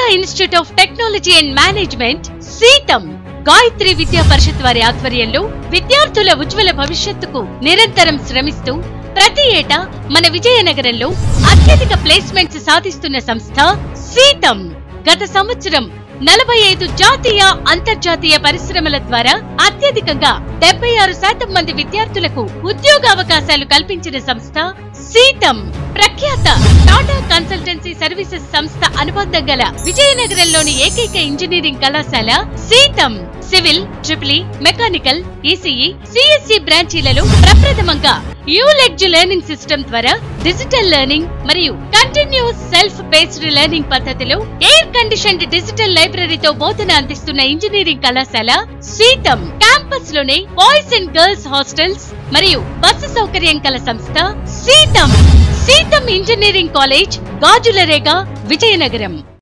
institute of technology and management SITAM Gayatri Vidya Parishad వారి ఆధ్వర్యంలో విద్యార్థుల ఉజ్వల భవిష్యత్తుకు నిరంతరం శ్రమిస్తూ ప్రతి ఏటా మన విజయనగరంలో అత్యధిక ప్లేస్మెంట్స్ సాధిస్తున్న సంస్థ సీతం గత సంవత్సరం నలభై ఐదు జాతీయ అంతర్జాతీయ పరిశ్రమల ద్వారా అత్యధికంగా డెబ్బై ఆరు శాతం మంది విద్యార్థులకు ఉద్యోగ అవకాశాలు కల్పించిన సంస్థ సీతం ప్రఖ్యాత టాటా కన్సల్టెన్సీ సర్వీసెస్ సంస్థ అనుబంధం గల విజయనగరంలోని ఏకైక ఇంజనీరింగ్ కళాశాల SITAM civil triple mechanical ECE CSC బ్రాంచీలలో ప్రప్రథమంగా యూలెడ్జ్ లెర్నింగ్ సిస్టమ్ ద్వారా డిజిటల్ లెర్నింగ్ మరియు కంటిన్యూస్ సెల్ఫ్ బేస్డ్ లెర్నింగ్ పద్ధతిలో ఎయిర్ కండిషన్డ్ డిజిటల్ లైబ్రరీతో బోధన అందిస్తున్న ఇంజనీరింగ్ కళాశాల సీతం క్యాంపస్ లోనే బాయ్స్ అండ్ గర్ల్స్ హాస్టల్స్ మరియు బస్సు సౌకర్యం కల సంస్థ సీతం సీతం ఇంజనీరింగ్ కాలేజ్ గాజులరేగా విజయనగరం